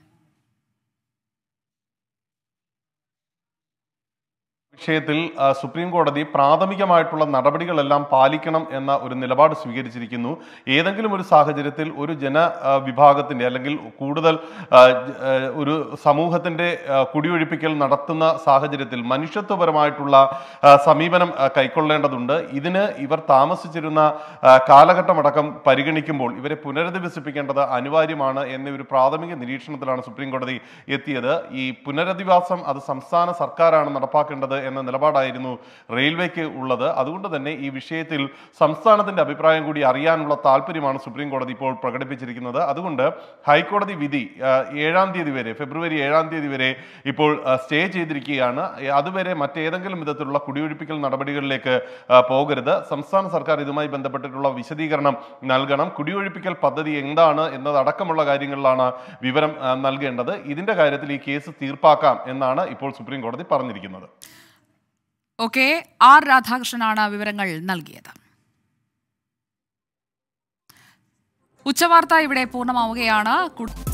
D: വിഷയത്തിൽ ആ, സുപ്രീം കോടതി പ്രാഥമികമായിട്ടുള്ള നടപടികളെല്ലാം പാലിക്കണം എന്ന ഒരു നിലപാട് സ്വീകരിച്ചിരിക്കുന്നു ഏതെങ്കിലും ഒരു സാഹചര്യത്തിൽ ഒരു ജന ആ, വിഭാഗത്തിന്റെ അല്ലെങ്കിൽ കൂടുതൽ ആ, ജ- ആ, ഒരു സമൂഹത്തിന്റെ ആ, കുടിയൊഴിപ്പിക്കൽ നടത്തുന്ന സാഹചര്യത്തിൽ മനുഷ്യത്വപരമായിട്ടുള്ള ആ, സമീപനം ആ, കൈക്കൊള്ളേണ്ടതുണ്ട് ഇതിന് ഇവർ താമസിച്ചിരുന്ന ആ, കാലഘട്ടമടക്കം പരിഗണിക്കുമ്പോൾ ഇവരെ പുനരധിവസിപ്പിക്കേണ്ടത് അനിവാര്യമാണ് എന്ന ഒരു പ്രാഥമിക നിരീക്ഷണത്തിലാണ് സുപ്രീം കോടതി എത്തിയത് ഈ പുനരധിവാസം അത് സംസ്ഥാന സർക്കാരാണ് നടപ്പാക്കേണ്ടത് എന്ന നിലപാടായിരുന്നു റെയിൽവേക്ക് ഉള്ളത് അതുകൊണ്ട് തന്നെ ഈ വിഷയത്തിൽ സംസ്ഥാനത്തിന്റെ അഭിപ്രായം കൂടി അറിയാനുള്ള താല്പര്യമാണ് സുപ്രീം കോടതി ഇപ്പോൾ പ്രകടിപ്പിച്ചിരിക്കുന്നത് അതുകൊണ്ട് ഹൈക്കോടതി വിധി ആ, ഏഴാം തീയതി വരെ ഫെബ്രുവരി ഏഴാം തീയതി വരെ ഇപ്പോൾ ആ, സ്റ്റേ ചെയ്തിരിക്കുകയാണ് ഏ, അതുവരെ മറ്റേതെങ്കിലും വിധത്തിലുള്ള കുടിയൊഴിപ്പിക്കൽ നടപടികളിലേക്ക് ആ, പോകരുത് സംസ്ഥാന സർക്കാർ ഇതുമായി ബന്ധപ്പെട്ടിട്ടുള്ള വിശദീകരണം നൽകണം കുടിയൊഴിപ്പിക്കൽ പദ്ധതി എന്താണ് എന്നതടക്കമുള്ള കാര്യങ്ങളിലാണ് വിവരം ആ, നൽകേണ്ടത് ഇതിന്റെ കാര്യത്തിൽ ഈ കേസ് തീർപ്പാക്കാം എന്നാണ് ഇപ്പോൾ സുപ്രീം കോടതി പറഞ്ഞിരിക്കുന്നത്
A: ഓക്കെ ആർ രാധാകൃഷ്ണനാണ് വിവരങ്ങൾ നൽകിയത് ഉച്ചവാർത്ത ഇവിടെ പൂർണ്ണമാവുകയാണ് കു-